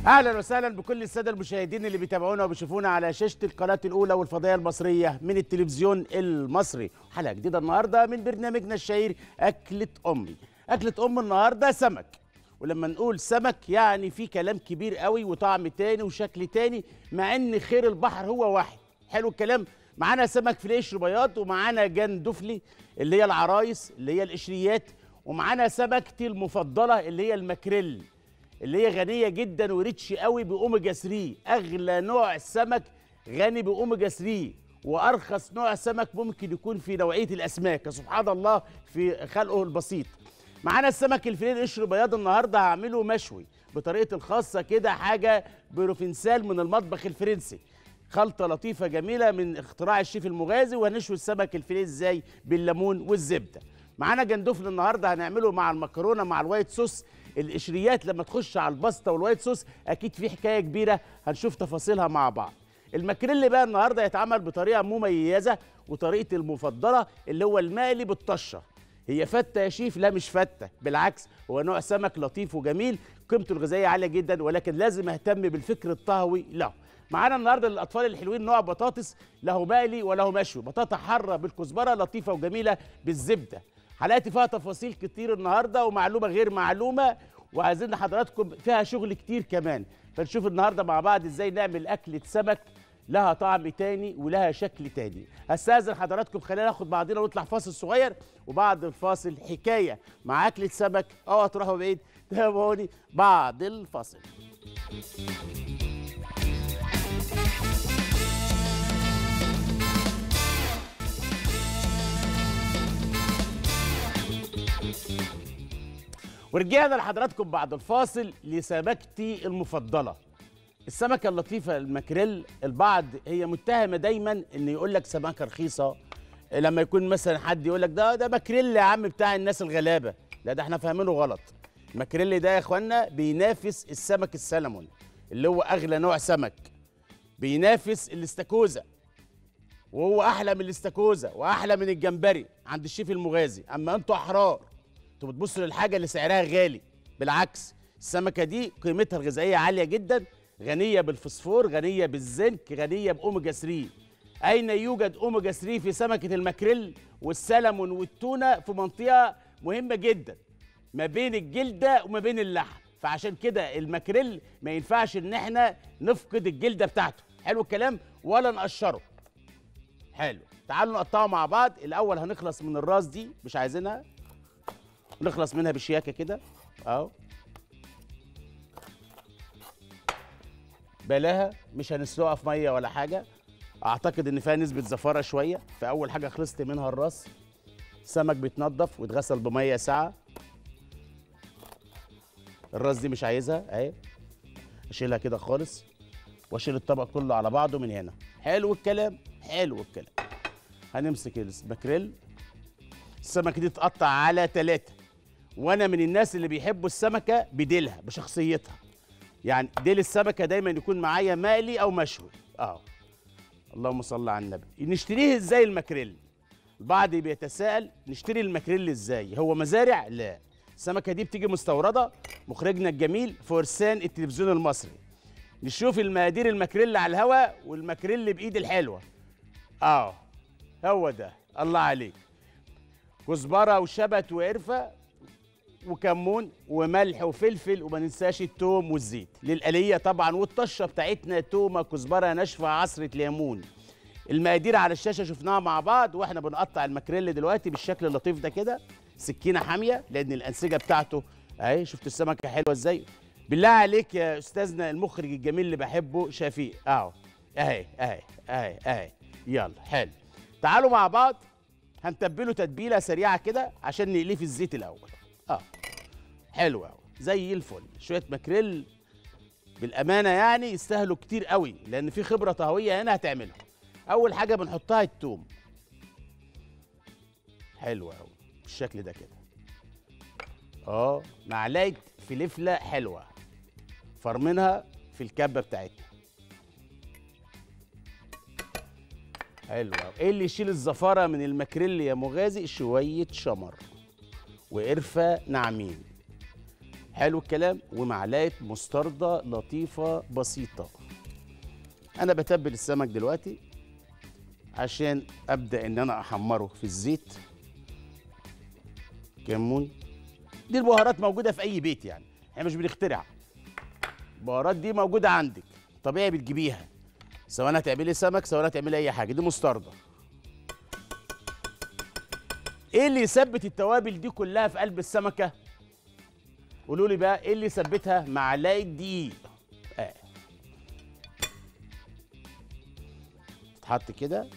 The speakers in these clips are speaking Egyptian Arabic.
اهلا وسهلا بكل الساده المشاهدين اللي بيتابعونا وبيشوفونا على شاشه القناه الاولى والفضائيه المصريه من التلفزيون المصري حلقه جديده النهارده من برنامجنا الشهير اكله امي اكله ام النهارده سمك ولما نقول سمك يعني في كلام كبير قوي وطعم تاني وشكل تاني مع ان خير البحر هو واحد حلو الكلام معانا سمك في القشر بياض ومعانا جندفلي اللي هي العرايس اللي هي القشريات ومعانا سمكتي المفضله اللي هي الماكريل اللي هي غنيه جدا وريتش قوي باوميجا 3 اغلى نوع سمك غني باوميجا 3 وارخص نوع سمك ممكن يكون في نوعيه الاسماك سبحان الله في خلقه البسيط معانا السمك الفيليه قشر بياض النهارده هعمله مشوي بطريقتي الخاصه كده حاجه بروفنسال من المطبخ الفرنسي خلطه لطيفه جميله من اختراع الشيف المغازي وهنشوي السمك الفيليه ازاي بالليمون والزبده معانا جندفل النهارده هنعمله مع المكرونه مع الوايت صوص القشريات لما تخش على الباستا والوايت صوص اكيد في حكايه كبيره هنشوف تفاصيلها مع بعض الماكريل بقى النهارده يتعمل بطريقه مميزه وطريقتي المفضله اللي هو المقلي بالطشه هي فته يا شيف لا مش فته بالعكس هو نوع سمك لطيف وجميل قيمته الغذائيه عاليه جدا ولكن لازم اهتم بالفكر الطهوي له معانا النهارده للاطفال الحلوين نوع بطاطس له مقلي وله مشوي بطاطا حاره بالكزبره لطيفه وجميله بالزبده حلقتي فيها تفاصيل كتير النهارده ومعلومه غير معلومه وعايزين حضراتكم فيها شغل كتير كمان فنشوف النهارده مع بعض ازاي نعمل اكله سمك لها طعم تاني ولها شكل تاني هستاذن حضراتكم خلينا ناخد بعضنا ونطلع فاصل صغير وبعد الفاصل حكايه مع اكله سمك اوعى تروحوا بعيد تابعوني بعد الفاصل ورجعنا لحضراتكم بعد الفاصل لسمكتي المفضله السمكه اللطيفه الماكريل البعض هي متهمه دايما ان يقول لك سمكه رخيصه لما يكون مثلا حد يقول لك ده ده ماكريل يا عم بتاع الناس الغلابه لا ده احنا فاهمينه غلط الماكريل ده يا اخوانا بينافس السمك السلمون اللي هو اغلى نوع سمك بينافس الاستاكوزا وهو احلى من الاستاكوزا واحلى من الجمبري عند الشيف المغازي اما انتوا احرار انتوا بتبصوا للحاجه اللي سعرها غالي بالعكس السمكه دي قيمتها الغذائيه عاليه جدا غنيه بالفوسفور غنيه بالزنك غنيه باوميجا 3 اين يوجد اوميجا 3 في سمكه الماكريل والسلمون والتونه في منطقه مهمه جدا ما بين الجلده وما بين اللحم فعشان كده الماكريل ما ينفعش ان احنا نفقد الجلده بتاعته حلو الكلام ولا نقشره حلو تعالوا نقطعه مع بعض الاول هنخلص من الراس دي مش عايزينها نخلص منها بشياكه كده اهو بلاها مش هنسلقها في ميه ولا حاجه اعتقد ان فيها نسبه زفاره شويه فاول حاجه خلصت منها الراس السمك بيتنضف ويتغسل بميه ساعه الراس دي مش عايزها اهي اشيلها كده خالص واشيل الطبق كله على بعضه من هنا حلو الكلام حلو الكلام هنمسك الماكريل السمكه دي تقطع على ثلاثة وانا من الناس اللي بيحبوا السمكه بديلها بشخصيتها يعني ديل السمكه دايما يكون معايا مقلي او مشوي اه اللهم صل على النبي نشتريه ازاي الماكريل البعض بيتساءل نشتري الماكريل ازاي هو مزارع لا السمكه دي بتيجي مستورده مخرجنا الجميل فرسان التلفزيون المصري نشوف المقادير الماكريل على الهواء والماكريل بايد الحلوه اه هو ده الله عليك كزبره وشبت وقرفه وكمون وملح وفلفل وما ننساش التوم والزيت للقليه طبعا والطشه بتاعتنا تومه كزبره ناشفه عصره ليمون المقادير على الشاشه شفناها مع بعض واحنا بنقطع الماكريل دلوقتي بالشكل اللطيف ده كده سكينه حاميه لان الانسجه بتاعته اهي شفت السمكه حلوه ازاي بالله عليك يا استاذنا المخرج الجميل اللي بحبه شفيق اهو اهي اهي اهي اهي يلا حلو تعالوا مع بعض هنتبله تتبيله سريعه كده عشان نقليه في الزيت الاول اه حلو قوي زي الفل شويه ماكريل بالامانه يعني يستاهلوا كتير قوي لان في خبره طهويه هنا هتعملها اول حاجه بنحطها التوم حلو قوي بالشكل ده كده اه معلقه فلفله حلوه فرمنها في الكبه بتاعتنا حلو قوي ايه اللي يشيل الزفاره من الماكريل يا مغازي شويه شمر وقرفه ناعمين حلو الكلام ومعلقه مستردة لطيفه بسيطه انا بتبل السمك دلوقتي عشان ابدا ان انا احمره في الزيت كمون دي البهارات موجوده في اي بيت يعني احنا مش بنخترع البهارات دي موجوده عندك طبيعي بتجيبيها سواء هتعملي سمك سواء هتعملي اي حاجه دي مستردة ايه اللي يثبت التوابل دي كلها في قلب السمكه قولوا لي بقى ايه اللي يثبتها معلقه دقيق آه. تتحط كده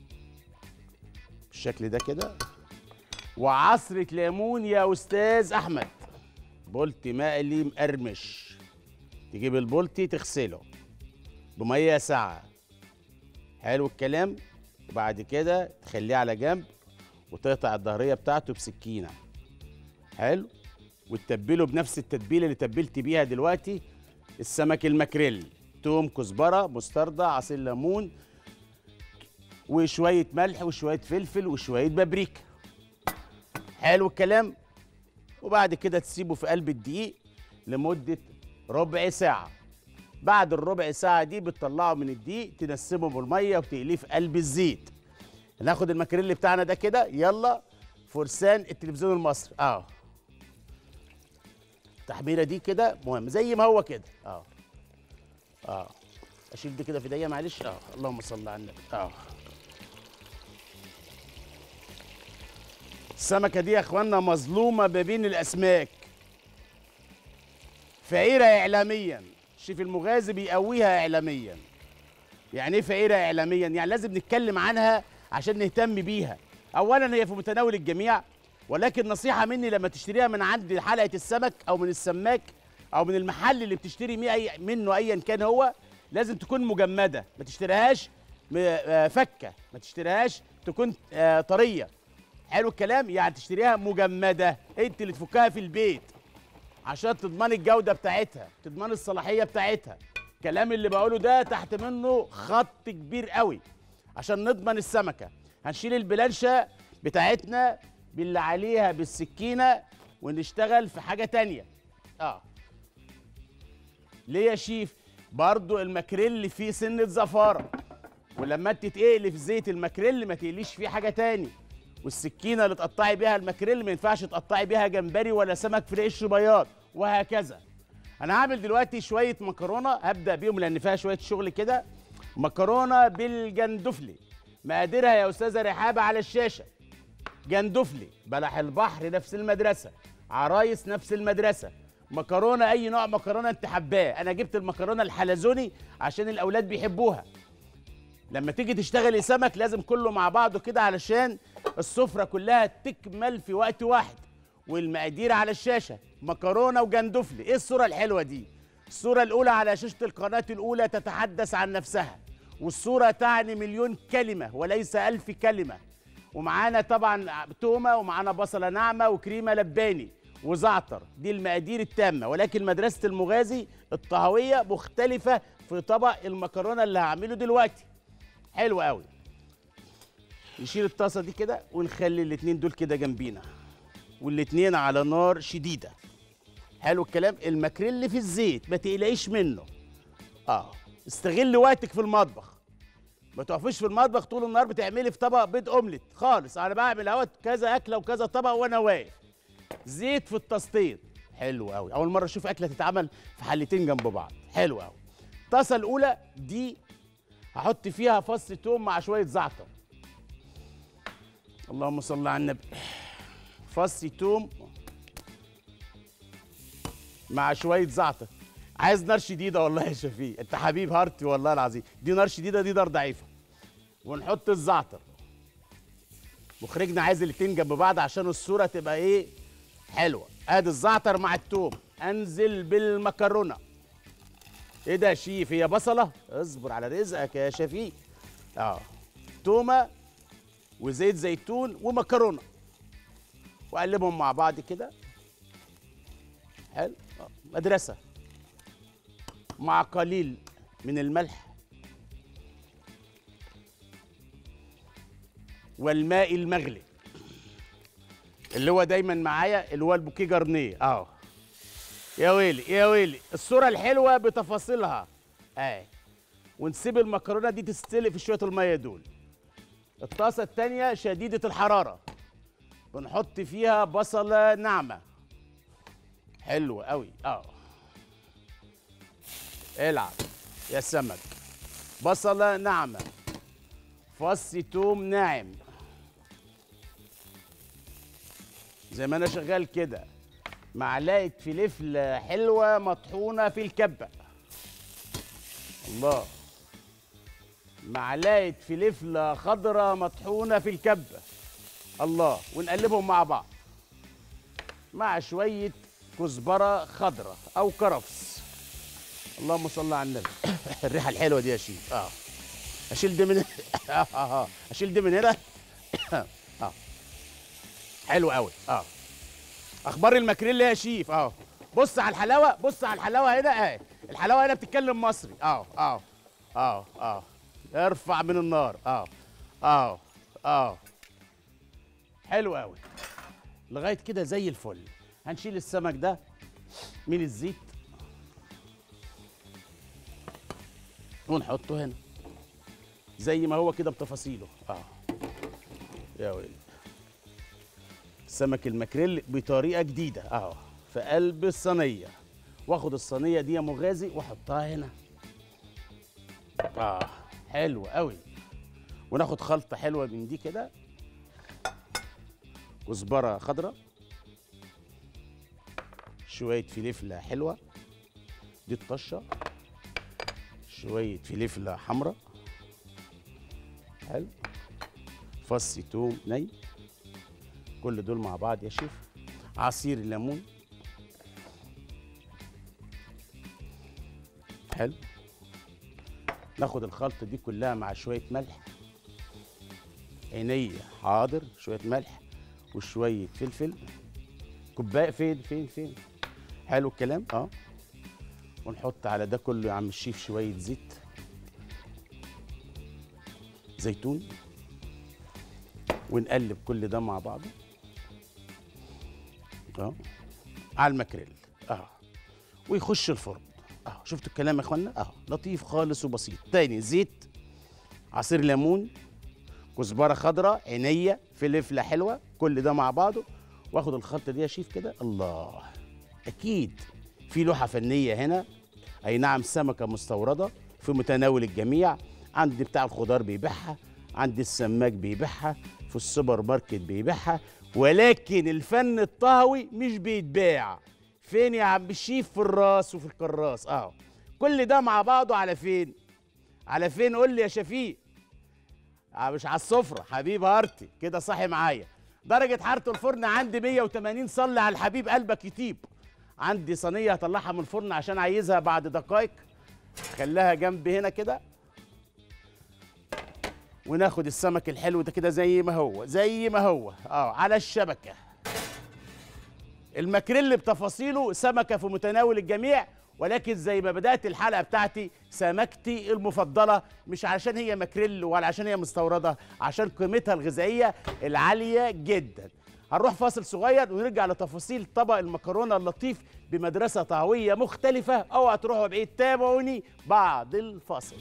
بالشكل ده كده وعصرة ليمون يا أستاذ أحمد بولتي مقلي مقرمش تجيب البولتي تغسله بمية ساعة حلو الكلام وبعد كده تخليه على جنب وتقطع الظهرية بتاعته بسكينة حلو وتتبله بنفس التتبيلة اللي تبلت بيها دلوقتي السمك الماكريل توم كزبرة مستردة عصير ليمون وشوية ملح وشوية فلفل وشوية بابريكا حلو الكلام وبعد كده تسيبه في قلب الدقيق لمدة ربع ساعة بعد الربع ساعة دي بتطلعه من الدقيق تنسبه بالمية وتقليه في قلب الزيت ناخد الماكريل بتاعنا ده كده يلا فرسان التلفزيون المصري اه التحميرة دي كده مهم زي ما هو كده اه اه اشيل دي كده في ايديا معلش اه اللهم صل على النبي اه السمكه دي يا اخوانا مظلومه ما بين الاسماك فقيره اعلاميا الشيف المغازي بيقويها اعلاميا يعني ايه فقيره اعلاميا يعني لازم نتكلم عنها عشان نهتم بيها اولا هي في متناول الجميع ولكن نصيحه مني لما تشتريها من عند حلقه السمك او من السماك او من المحل اللي بتشتري ميه أي منه ايا كان هو لازم تكون مجمده ما تشتريهاش م- آه، فكه ما تشتريهاش تكون آه، طريه حلو الكلام يعني تشتريها مجمده انت اللي تفكها في البيت عشان تضمني الجوده بتاعتها تضمني الصلاحيه بتاعتها الكلام اللي بقوله ده تحت منه خط كبير قوي عشان نضمن السمكه هنشيل البلانشه بتاعتنا باللي عليها بالسكينه ونشتغل في حاجه تانية اه ليه يا شيف برضو الماكريل فيه سنه زفاره ولما انت تقلي في زيت الماكريل ما تقليش فيه حاجه تاني والسكينه اللي تقطعي بيها الماكريل ما ينفعش تقطعي بيها جمبري ولا سمك في قش بياض وهكذا انا هعمل دلوقتي شويه مكرونه هبدا بيهم لان فيها شويه شغل كده مكرونه بالجندفلي مقاديرها يا استاذه رحابه على الشاشه جندفلي بلح البحر نفس المدرسه عرايس نفس المدرسه مكرونه اي نوع مكرونه انت حباه انا جبت المكرونه الحلزوني عشان الاولاد بيحبوها لما تيجي تشتغلي سمك لازم كله مع بعضه كده علشان السفرة كلها تكمل في وقت واحد والمقادير على الشاشة مكرونة وجندفلي ايه الصورة الحلوة دي الصورة الأولى على شاشة القناة الأولى تتحدث عن نفسها والصورة تعني مليون كلمة وليس ألف كلمة ومعانا طبعا تومة ومعانا بصلة ناعمة وكريمة لباني وزعتر دي المقادير التامة ولكن مدرسة المغازي الطهوية مختلفة في طبق المكرونة اللي هعمله دلوقتي حلو قوي نشيل الطاسه دي كده ونخلي الاتنين دول كده جنبينا والاتنين على نار شديده حلو الكلام الماكريل في الزيت ما تقلقيش منه اه استغل وقتك في المطبخ ما تقفيش في المطبخ طول النهار بتعملي في طبق بيض اومليت خالص انا بعمل اهوت كذا اكله وكذا طبق وانا واقف زيت في الطاستين حلو قوي اول مره اشوف اكله تتعمل في حلتين جنب بعض حلو قوي الطاسه الاولى دي هحط فيها فص توم مع شويه زعتر اللهم صل على النبي فص توم مع شويه زعتر عايز نار شديده والله يا شفيق انت حبيب هارتي والله العظيم دي نار شديده دي نار ضعيفه ونحط الزعتر مخرجنا عايز الاتنين جنب بعض عشان الصوره تبقى ايه حلوه ادي الزعتر مع التوم انزل بالمكرونه ايه ده يا شيف هي بصله اصبر على رزقك يا شفيق اه تومه وزيت زيتون ومكرونه واقلبهم مع بعض كده حلو آه، مدرسه مع قليل من الملح والماء المغلي اللي هو دايما معايا اللي هو البوكيه جرنيه اه يا ويلي يا ويلي الصوره الحلوه بتفاصيلها اهي ونسيب المكرونه دي تستلق في شويه الميه دول الطاسه التانيه شديده الحراره بنحط فيها بصله ناعمه حلو قوي اه العب يا سمك بصله ناعمه فص توم ناعم زي ما انا شغال كده معلقه فلفل حلوه مطحونه في الكبه الله معلقه فلفل خضراء مطحونه في الكبه الله ونقلبهم مع بعض مع شويه كزبره خضراء او كرفس اللهم صل على النبي الريحه الحلوه دي يا شيف اه اشيل دي من اه اه آه. اشيل دي من هنا اه حلو قوي اه اخبار الماكريل يا شيف اه بص على الحلاوه بص على الحلاوه هنا اه الحلاوه هنا بتتكلم مصري اه اه اه اه ارفع من النار اه اه اه حلو قوي لغايه كده زي الفل هنشيل السمك ده من الزيت ونحطه هنا زي ما هو كده بتفاصيله اه يا ويلي سمك الماكريل بطريقه جديده اه في قلب الصينيه واخد الصينيه دي يا مغازي واحطها هنا اه حلو قوي وناخد خلطه حلوه من دي كده كزبره خضراء شويه فلفله حلوه دي الطشه شويه فلفله حمراء حلو فص توم ني كل دول مع بعض يا شيف عصير الليمون حلو ناخد الخلطة دي كلها مع شوية ملح عينية حاضر شوية ملح وشوية فلفل كوباية فين فين فين حلو الكلام اه ونحط على ده كله يا عم الشيف شوية زيت زيتون ونقلب كل ده مع بعضه اه على الماكريل اه ويخش الفرن اه شفتوا الكلام يا اخوانا اه لطيف خالص وبسيط تاني زيت عصير ليمون كزبره خضراء عينيه فلفله حلوه كل ده مع بعضه واخد الخلطه دي يا شيف كده الله اكيد في لوحه فنيه هنا اي نعم سمكه مستورده في متناول الجميع عندي بتاع الخضار بيبيعها عندي السماك بيبيعها في السوبر ماركت بيبيعها ولكن الفن الطهوي مش بيتباع فين يا عم الشيف في الراس وفي الكراس اه كل ده مع بعضه على فين على فين قول لي يا شفيق آه مش على السفرة حبيب هارتي كده صاحي معايا درجة حرارة الفرن عندي 180 صلي على الحبيب قلبك يطيب عندي صينية هطلعها من الفرن عشان عايزها بعد دقايق خليها جنبي هنا كده وناخد السمك الحلو ده كده زي ما هو زي ما هو اه على الشبكة الماكريل بتفاصيله سمكة في متناول الجميع ولكن زي ما بدأت الحلقة بتاعتي سمكتي المفضلة مش عشان هي ماكريل ولا عشان هي مستوردة عشان قيمتها الغذائية العالية جدا هنروح فاصل صغير ونرجع لتفاصيل طبق المكرونة اللطيف بمدرسة طهوية مختلفة اوعى تروحوا بعيد تابعوني بعد الفاصل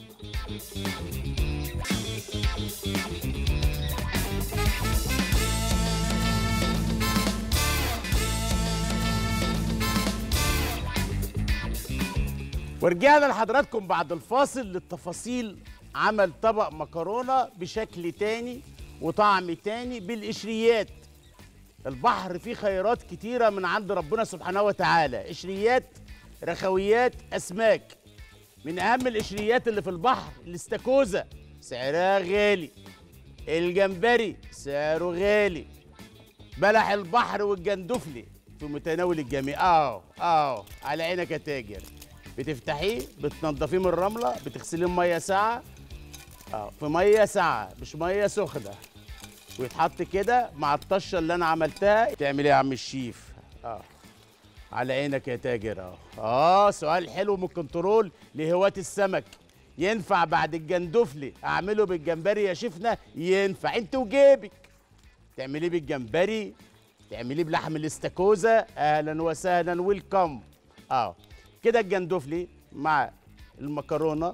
ورجعنا لحضراتكم بعد الفاصل للتفاصيل عمل طبق مكرونة بشكل تاني وطعم تاني بالقشريات البحر فيه خيرات كتيرة من عند ربنا سبحانه وتعالى قشريات رخويات أسماك من أهم القشريات اللي في البحر الاستاكوزا سعرها غالي الجمبري سعره غالي بلح البحر والجندفلي في متناول الجميع اه اه على عينك يا تاجر بتفتحيه بتنضفيه من الرمله بتغسليه بميه ساعه اه في ميه ساعه مش ميه سخنه ويتحط كده مع الطشه اللي انا عملتها تعمل ايه يا عم الشيف اه على عينك يا تاجر اه اه سؤال حلو من الكنترول لهواة السمك ينفع بعد الجندفلي اعمله بالجمبري يا شيفنا ينفع انت وجيبك تعمليه بالجمبري تعمليه بلحم الاستاكوزا اهلا وسهلا ويلكم اه كده الجندفلي مع المكرونه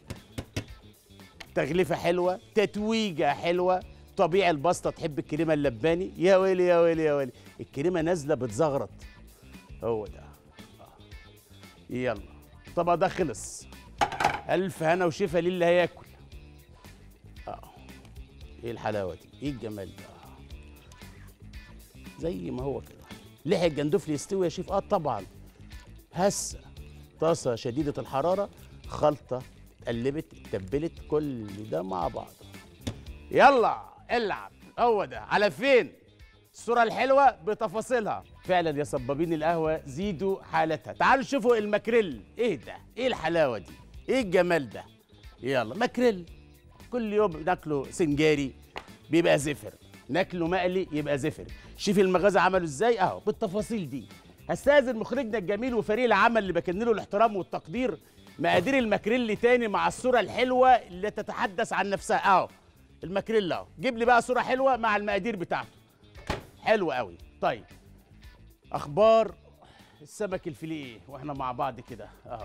تغليفه حلوه تتويجه حلوه طبيعي الباستا تحب الكريمه اللباني يا ويلي يا ويلي يا ويلي الكريمه نازله بتزغرط هو ده آه. يلا طبعا ده خلص الف هنا وشفا للي هياكل اه ايه الحلاوه دي ايه الجمال ده آه. زي ما هو كده لحق الجندفلي يستوي يا شيف اه طبعا هسه طاسه شديده الحراره خلطه اتقلبت اتبلت كل ده مع بعض يلا العب هو ده على فين الصورة الحلوة بتفاصيلها فعلا يا صبابين القهوة زيدوا حالتها تعالوا شوفوا الماكريل ايه ده ايه الحلاوة دي ايه الجمال ده يلا ماكريل كل يوم ناكله سنجاري بيبقى زفر ناكله مقلي يبقى زفر شوف المغازة عملوا ازاي اهو بالتفاصيل دي هستاذن مخرجنا الجميل وفريق العمل اللي بكن له الاحترام والتقدير مقادير الماكريل تاني مع الصورة الحلوة اللي تتحدث عن نفسها اهو الماكريل اهو جيب لي بقى صورة حلوة مع المقادير بتاعته حلو قوي طيب اخبار السمك الفيليه واحنا مع بعض كده اهو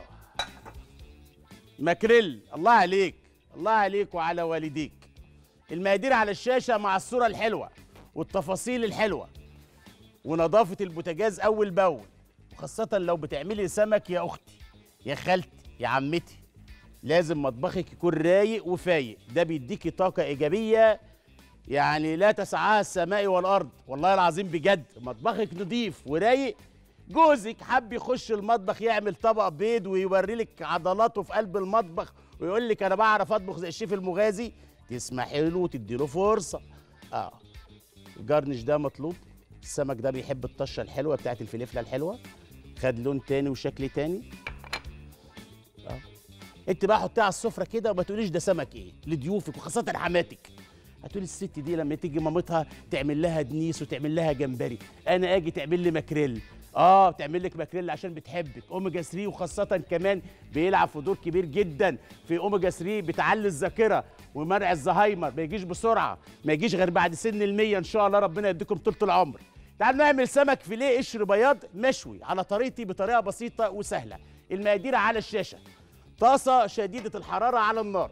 ماكريل الله عليك الله عليك وعلى والديك المقادير على الشاشه مع الصوره الحلوه والتفاصيل الحلوه ونظافه البوتاجاز اول باول وخاصه لو بتعملي سمك يا اختي يا خالتي يا عمتي لازم مطبخك يكون رايق وفايق ده بيديكي طاقه ايجابيه يعني لا تسعها السماء والارض والله العظيم بجد مطبخك نضيف ورايق جوزك حب يخش المطبخ يعمل طبق بيض ويوري لك عضلاته في قلب المطبخ ويقول لك انا بعرف اطبخ زي الشيف المغازي تسمحي له وتدي له فرصه اه الجرنش ده مطلوب السمك ده بيحب الطشه الحلوه بتاعت الفلفله الحلوه خد لون تاني وشكل تاني اه انت بقى حطيها على السفره كده وما تقوليش ده سمك ايه لضيوفك وخاصه حماتك هتقول الست دي لما تيجي مامتها تعمل لها دنيس وتعمل لها جمبري انا اجي تعمل لي ماكريل اه تعمل لك ماكريل عشان بتحبك اوميجا 3 وخاصه كمان بيلعب في دور كبير جدا في اوميجا 3 بتعلي الذاكره ومنع الزهايمر ما يجيش بسرعه ما يجيش غير بعد سن المية ان شاء الله ربنا يديكم طول العمر تعالوا نعمل سمك فيليه قشر بياض مشوي على طريقتي بطريقه بسيطه وسهله المقادير على الشاشه طاسه شديده الحراره على النار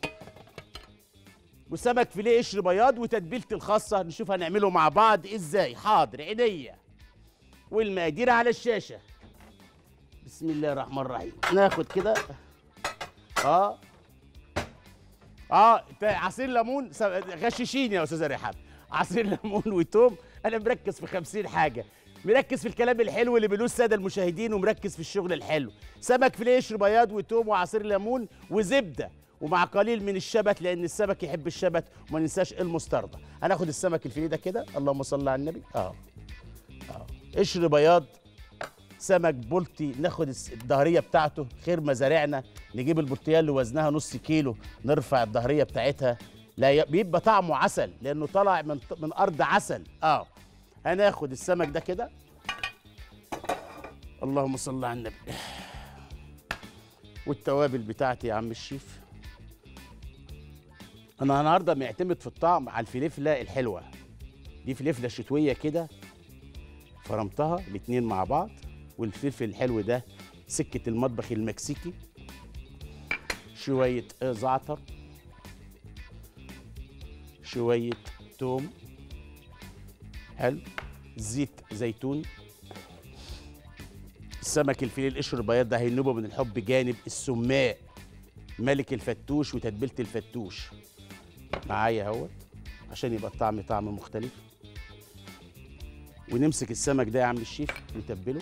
وسمك فيليه قشر بياض وتتبيلتي الخاصه نشوف هنعمله مع بعض ازاي حاضر عينيا والمقادير على الشاشه بسم الله الرحمن الرحيم ناخد كده اه اه تا- عصير ليمون س- غششيني يا استاذه رحاب عصير ليمون وتوم انا مركز في خمسين حاجه مركز في الكلام الحلو اللي بيقولوه الساده المشاهدين ومركز في الشغل الحلو سمك فيليه قشر بياض وتوم وعصير ليمون وزبده ومع قليل من الشبت لان السمك يحب الشبت وما ننساش المستردة هناخد السمك الفيليه ده كده اللهم صل على النبي اه اه قشر بياض سمك بلطي ناخد الس- الظهريه بتاعته خير مزارعنا نجيب البلطيه اللي وزنها نص كيلو نرفع الظهريه بتاعتها لا ي- بيبقى طعمه عسل لانه طالع من ط- من ارض عسل اه هناخد السمك ده كده اللهم صل على النبي والتوابل بتاعتي يا عم الشيف انا النهارده معتمد في الطعم على الفلفله الحلوه دي فلفله شتويه كده فرمتها الاتنين مع بعض والفلفل الحلو ده سكة المطبخ المكسيكي شوية آه، زعتر شوية توم حلو زيت زيتون السمك الفيليه القشر البياض ده هينوبه من الحب جانب السماء ملك الفتوش وتتبيله الفتوش معايا اهوت عشان يبقى الطعم طعم مختلف ونمسك السمك ده يا عم الشيف نتبله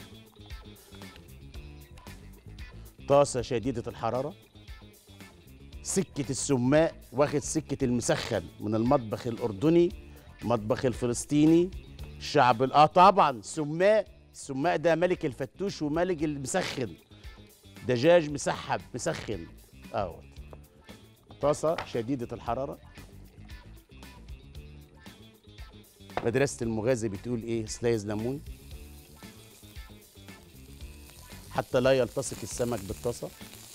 طاسة شديدة الحرارة سكة السماء واخد سكة المسخن من المطبخ الأردني المطبخ الفلسطيني الشعب ال- اه طبعا سماء السماء ده ملك الفتوش وملك المسخن دجاج مسحب مسخن اهوت طاسة شديدة الحرارة مدرسة المغازي بتقول ايه سلايز ليمون حتى لا يلتصق السمك بالطاسة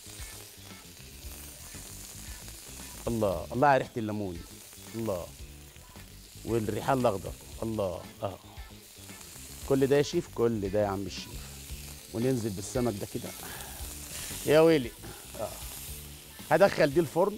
الله الله على ريحة الليمون الله والريحان الأخضر الله اه كل ده يا شيف كل ده يا عم الشيف وننزل بالسمك ده كده يا ويلي اه هدخل دي الفرن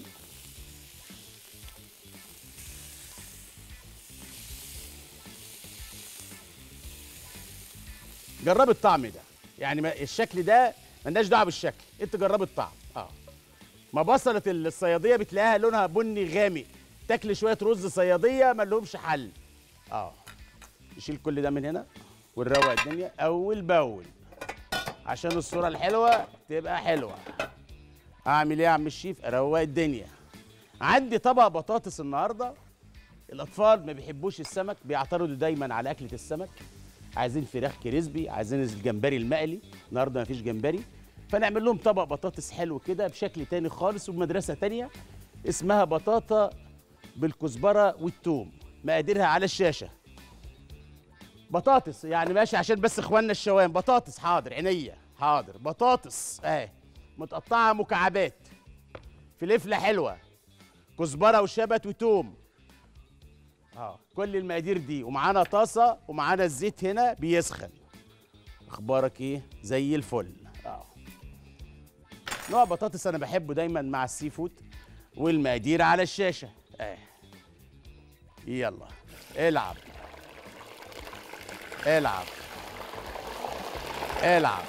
جرب الطعم ده يعني ما الشكل ده ملناش دعوه بالشكل انت جرب الطعم اه ما بصلة الصياديه بتلاقيها لونها بني غامق تاكل شويه رز صياديه ما لهمش حل اه نشيل كل ده من هنا ونروق الدنيا اول باول عشان الصوره الحلوه تبقى حلوه اعمل ايه يا عم الشيف اروق الدنيا عندي طبق بطاطس النهارده الاطفال ما بيحبوش السمك بيعترضوا دايما على اكله السمك عايزين فراخ كريسبي عايزين الجمبري المقلي النهارده مفيش جمبري فنعمل لهم طبق بطاطس حلو كده بشكل تاني خالص وبمدرسه تانيه اسمها بطاطا بالكزبره والثوم مقاديرها على الشاشه بطاطس يعني ماشي عشان بس اخواننا الشوام بطاطس حاضر عينيا حاضر بطاطس اهي متقطعه مكعبات فلفله حلوه كزبره وشبت وتوم اه كل المقادير دي ومعانا طاسه ومعانا الزيت هنا بيسخن اخبارك ايه زي الفل اه نوع بطاطس انا بحبه دايما مع السي فود والمقادير على الشاشه اه يلا العب العب العب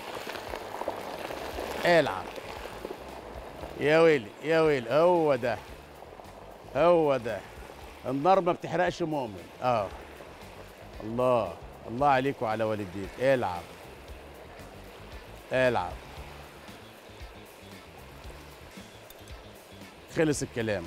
العب يا ويلي يا ويلي هو ده هو ده النار ما بتحرقش مؤمن اه الله الله عليك وعلى والديك العب العب خلص الكلام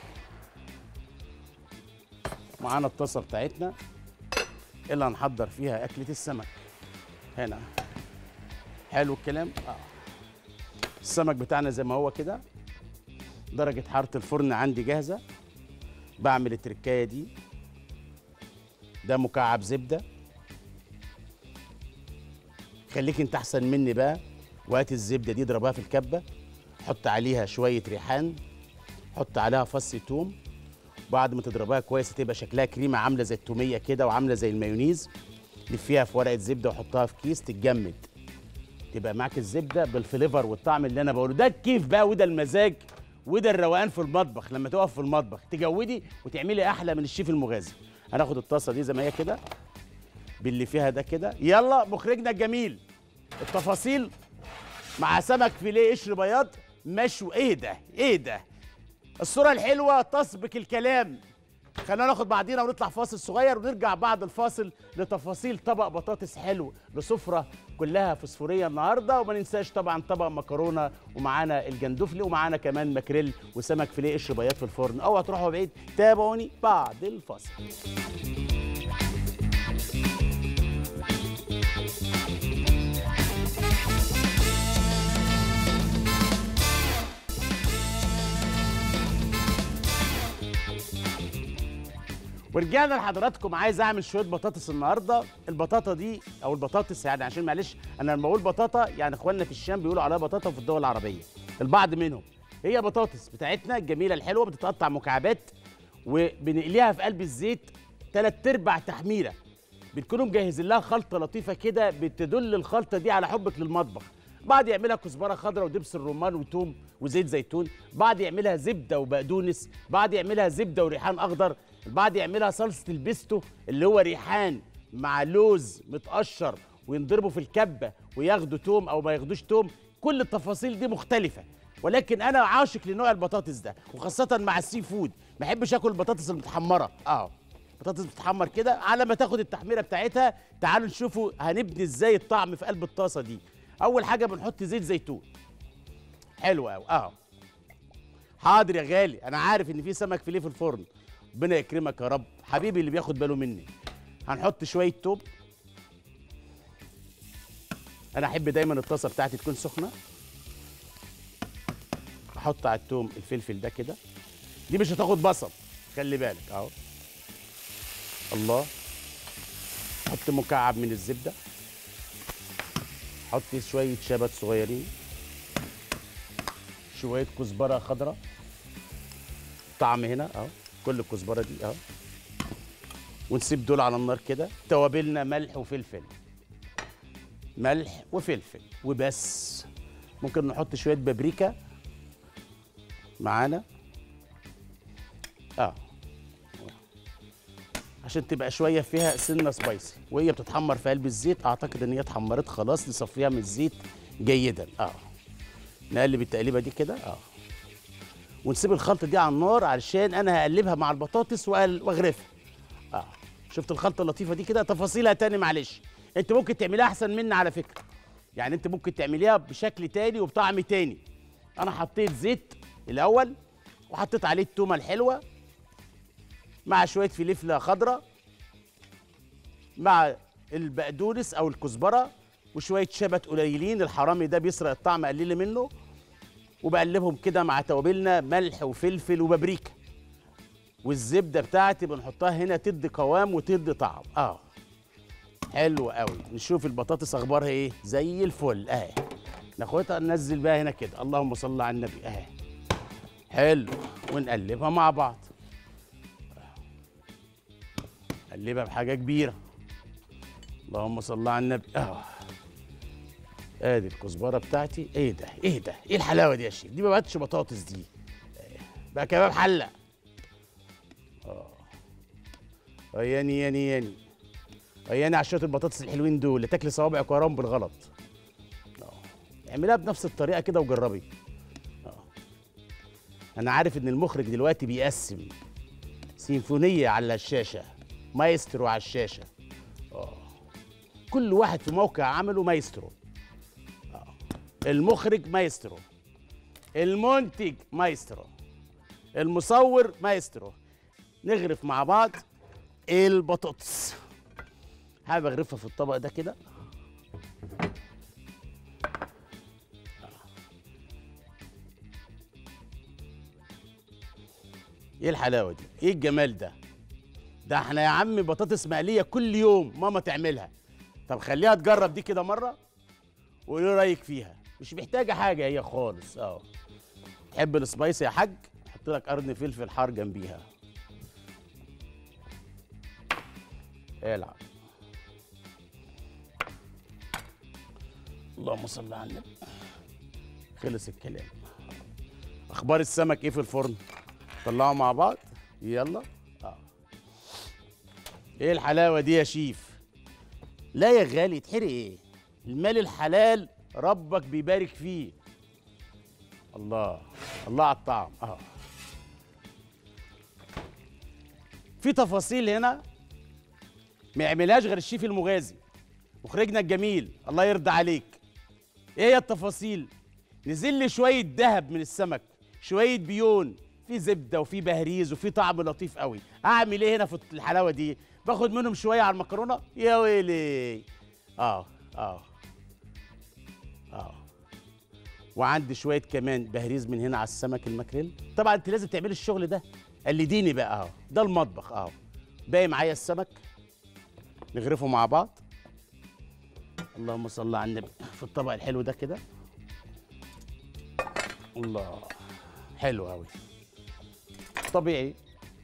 معانا الطاسه بتاعتنا اللي هنحضر فيها اكله السمك هنا حلو الكلام اه السمك بتاعنا زي ما هو كده درجه حراره الفرن عندي جاهزه بعمل التركايه دي ده مكعب زبده خليك انت احسن مني بقى وهات الزبده دي اضربها في الكبه حط عليها شويه ريحان حط عليها فص توم بعد ما تضربها كويس تبقى شكلها كريمه عامله زي التوميه كده وعامله زي المايونيز لفيها في ورقه زبده وحطها في كيس تتجمد تبقى معاك الزبده بالفليفر والطعم اللي انا بقوله ده الكيف بقى وده المزاج وده الروقان في المطبخ لما تقف في المطبخ تجودي وتعملي احلى من الشيف المغازي هناخد الطاسه دي زي ما هي كده باللي فيها ده كده يلا مخرجنا الجميل التفاصيل مع سمك فيليه قشر بياض مشوي ايه ده ايه ده الصوره الحلوه تسبق الكلام خلينا ناخد بعضينا ونطلع فاصل صغير ونرجع بعد الفاصل لتفاصيل طبق بطاطس حلو لسفره كلها فوسفوريه النهارده وما ننساش طبعا طبق مكرونه ومعانا الجندفلي ومعانا كمان ماكريل وسمك فيليه قشر بياض في الفرن اوعوا تروحوا بعيد تابعوني بعد الفاصل ورجعنا لحضراتكم عايز اعمل شويه بطاطس النهارده البطاطا دي او البطاطس يعني عشان معلش انا لما بقول بطاطا يعني اخواننا في الشام بيقولوا عليها بطاطا في الدول العربيه البعض منهم هي بطاطس بتاعتنا الجميله الحلوه بتتقطع مكعبات وبنقليها في قلب الزيت ثلاث ارباع تحميره بنكونوا مجهزين لها خلطه لطيفه كده بتدل الخلطه دي على حبك للمطبخ بعض يعملها كزبره خضراء ودبس الرمان وتوم وزيت زيتون بعض يعملها زبده وبقدونس بعض يعملها زبده وريحان اخضر البعض يعملها صلصه البيستو اللي هو ريحان مع لوز متقشر وينضربوا في الكبه وياخدوا توم او ما ياخدوش توم كل التفاصيل دي مختلفه ولكن انا عاشق لنوع البطاطس ده وخاصه مع السي فود ما بحبش اكل البطاطس المتحمره اه بطاطس بتتحمر كده على ما تاخد التحميره بتاعتها تعالوا نشوفوا هنبني ازاي الطعم في قلب الطاسه دي اول حاجه بنحط زيت زيتون حلو قوي اه حاضر يا غالي انا عارف ان في سمك فيليه في الفرن ربنا يكرمك يا رب حبيبي اللي بياخد باله مني هنحط شويه توم انا احب دايما الطاسه بتاعتي تكون سخنه احط على التوم الفلفل ده كده دي مش هتاخد بصل خلي بالك اهو الله حط مكعب من الزبده حط شويه شبت صغيرين شويه كزبره خضراء طعم هنا اهو كل الكزبره دي اهو ونسيب دول على النار كده توابلنا ملح وفلفل ملح وفلفل وبس ممكن نحط شويه بابريكا معانا اه عشان تبقى شويه فيها سنه سبايسي وهي بتتحمر في قلب الزيت اعتقد ان هي اتحمرت خلاص نصفيها من الزيت جيدا اه نقلب التقليبه دي كده اه ونسيب الخلطه دي على النار علشان انا هقلبها مع البطاطس وأقل- واغرفها اه شفت الخلطه اللطيفه دي كده تفاصيلها تاني معلش انت ممكن تعمليها احسن مني على فكره يعني انت ممكن تعمليها بشكل تاني وبطعم تاني انا حطيت زيت الاول وحطيت عليه التومه الحلوه مع شويه فلفله خضراء مع البقدونس او الكزبره وشويه شبت قليلين الحرامي ده بيسرق الطعم قليل منه وبقلبهم كده مع توابلنا ملح وفلفل وبابريكا والزبده بتاعتي بنحطها هنا تدي قوام وتدي طعم اه حلو قوي نشوف البطاطس اخبارها ايه زي الفل اهي ناخدها ننزل بقى هنا كده اللهم صل على النبي اهي حلو ونقلبها مع بعض قلبها بحاجه كبيره اللهم صل على النبي اه ادي الكزبره بتاعتي ايه ده ايه ده ايه الحلاوه دي يا شيخ دي ما بقتش بطاطس دي آه، بقى كباب حله اه ياني ياني ياني ياني على شويه البطاطس الحلوين دول اللي تاكلي صوابعك وراهم بالغلط اه اعملها بنفس الطريقه كده وجربي اه انا عارف ان المخرج دلوقتي بيقسم سيمفونيه على الشاشه مايسترو على الشاشه اه كل واحد في موقع عمله مايسترو آه. المخرج مايسترو المنتج مايسترو المصور مايسترو نغرف مع بعض البطاطس حابب اغرفها في الطبق ده كده ايه الحلاوه دي ايه الجمال ده ده احنا يا عم بطاطس مقليه كل يوم ماما تعملها طب خليها تجرب دي كده مره وقولي لي رايك فيها مش محتاجه حاجه هي خالص اه تحب السبايسي يا حاج حط لك قرن فلفل حار جنبيها العب اللهم صل على النبي خلص الكلام اخبار السمك ايه في الفرن طلعوا مع بعض يلا اه ايه الحلاوه دي يا شيف لا يا غالي تحرق ايه المال الحلال ربك بيبارك فيه الله الله على الطعم اه في تفاصيل هنا ما يعملهاش غير الشيف المغازي مخرجنا الجميل الله يرضى عليك ايه هي التفاصيل نزل لي شويه ذهب من السمك شويه بيون في زبده وفي بهريز وفي طعم لطيف قوي اعمل ايه هنا في الحلاوه دي باخد منهم شويه على المكرونه يا ويلي اه اه اه وعندي شويه كمان بهريز من هنا على السمك الماكريل طبعا انت لازم تعملي الشغل ده قلديني بقى اهو ده المطبخ اهو باقي معايا السمك نغرفه مع بعض اللهم صل على النبي في الطبق الحلو ده كده الله حلو قوي طبيعي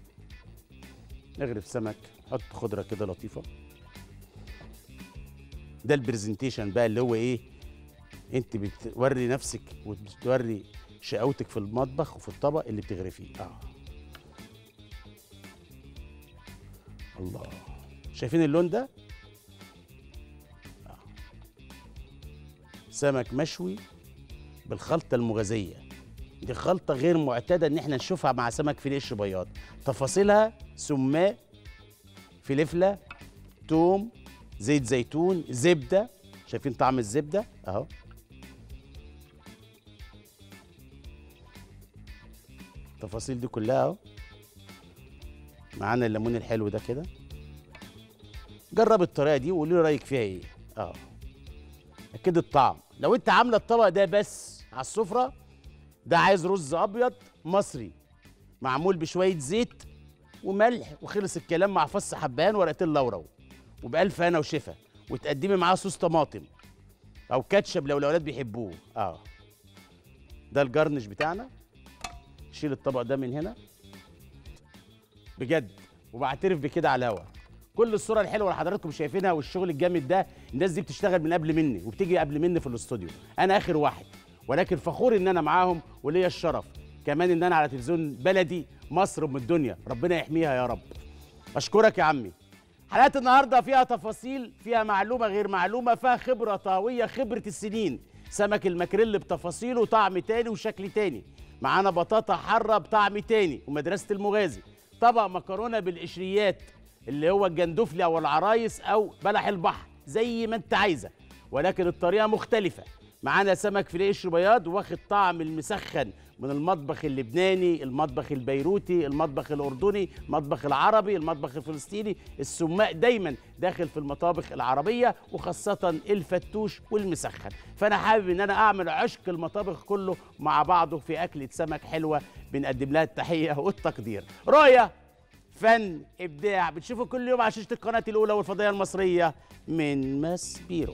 نغرف سمك حط خضره كده لطيفه ده البرزنتيشن بقى اللي هو ايه انت بتوري نفسك وبتوري شقاوتك في المطبخ وفي الطبق اللي بتغرفيه اه الله شايفين اللون ده آه. سمك مشوي بالخلطه المغازيه دي خلطه غير معتاده ان احنا نشوفها مع سمك فيليه قش بياض تفاصيلها سماء فلفله توم زيت زيتون زبده شايفين طعم الزبده اهو التفاصيل دي كلها اهو معانا الليمون الحلو ده كده جرب الطريقه دي وقولي لي رايك فيها ايه اه اكيد الطعم لو انت عامله الطبق ده بس على السفره ده عايز رز ابيض مصري معمول بشويه زيت وملح وخلص الكلام مع فص حبهان ورقتين لورا وبألف هنا وشفا وتقدمي معاه صوص طماطم او كاتشب لو الاولاد بيحبوه اه ده الجرنش بتاعنا شيل الطبق ده من هنا بجد وبعترف بكده على الهوا كل الصوره الحلوه اللي حضراتكم شايفينها والشغل الجامد ده الناس دي بتشتغل من قبل مني وبتيجي قبل مني في الاستوديو انا اخر واحد ولكن فخور ان انا معاهم وليا الشرف كمان ان انا على تلفزيون بلدي مصر ام الدنيا ربنا يحميها يا رب اشكرك يا عمي حلقات النهارده فيها تفاصيل فيها معلومه غير معلومه فيها خبره طاويه خبره السنين سمك الماكريل بتفاصيله طعم تاني وشكل تاني معانا بطاطا حاره بطعم تاني ومدرسه المغازي طبق مكرونه بالقشريات اللي هو الجندفلي او العرايس او بلح البحر زي ما انت عايزه ولكن الطريقه مختلفه معانا سمك فيليه قشر بياض واخد طعم المسخن من المطبخ اللبناني المطبخ البيروتي المطبخ الاردني المطبخ العربي المطبخ الفلسطيني السماق دايما داخل في المطابخ العربيه وخاصه الفتوش والمسخن فانا حابب ان انا اعمل عشق المطابخ كله مع بعضه في اكله سمك حلوه بنقدم لها التحيه والتقدير رؤيه فن ابداع بتشوفوا كل يوم على شاشه القناه الاولى والفضائيه المصريه من ماسبيرو